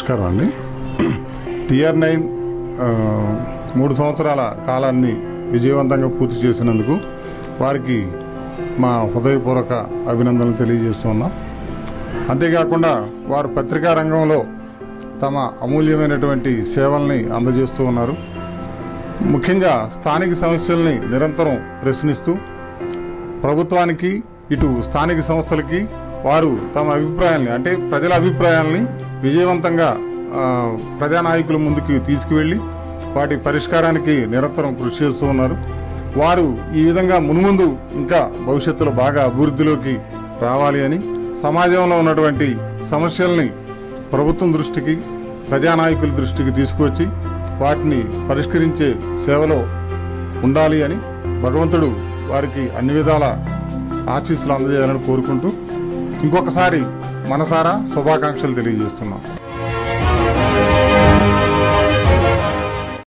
నమస్కారం అండి TR nine ఆ, మూడు సంవత్సరాల కాలాన్ని విజయవంతంగా పూర్తి చేసినందుకు వారికి మా హృదయపూర్వక అభినందనలు తెలియజేస్తూ ఉన్నాం అంతేకాకుండా వారు పత్రికా రంగంలో తమ అమూల్యమైనటువంటి సేవల్ని అందజేస్తూ ఉన్నారు ముఖ్యంగా స్థానిక సమస్యల్ని నిరంతరం ప్రశ్నిస్తూ ప్రభుత్వానికి ఇటు స్థానిక సంస్థలకి వారు తమ అభిప్రాయాల్ని అంటే ప్రజల అభిప్రాయాల్ని విజయవంతంగా ఆ, ప్రజానాయకుల ముందుకు తీసుకువెళ్ళి వాటి పరిష్కారానికి నిరంతరం కృషి చేస్తూ ఉన్నారు వారు ఈ విధంగా మున్ముందు ఇంకా భవిష్యత్తులో బాగా అభివృద్ధిలోకి రావాలి అని సమాజంలో ఉన్నటువంటి సమస్యల్ని ప్రభుత్వం దృష్టికి ప్రజానాయకుల దృష్టికి తీసుకువచ్చి వాటిని పరిష్కరించే సేవలో ఉండాలి అని భగవంతుడు వారికి అన్ని విధాల ఆశీస్సులు అందజేయాలని కోరుకుంటూ ఇంకొకసారి మనసారా శుభాకాంక్షలు తెలియజేస్తున్నాం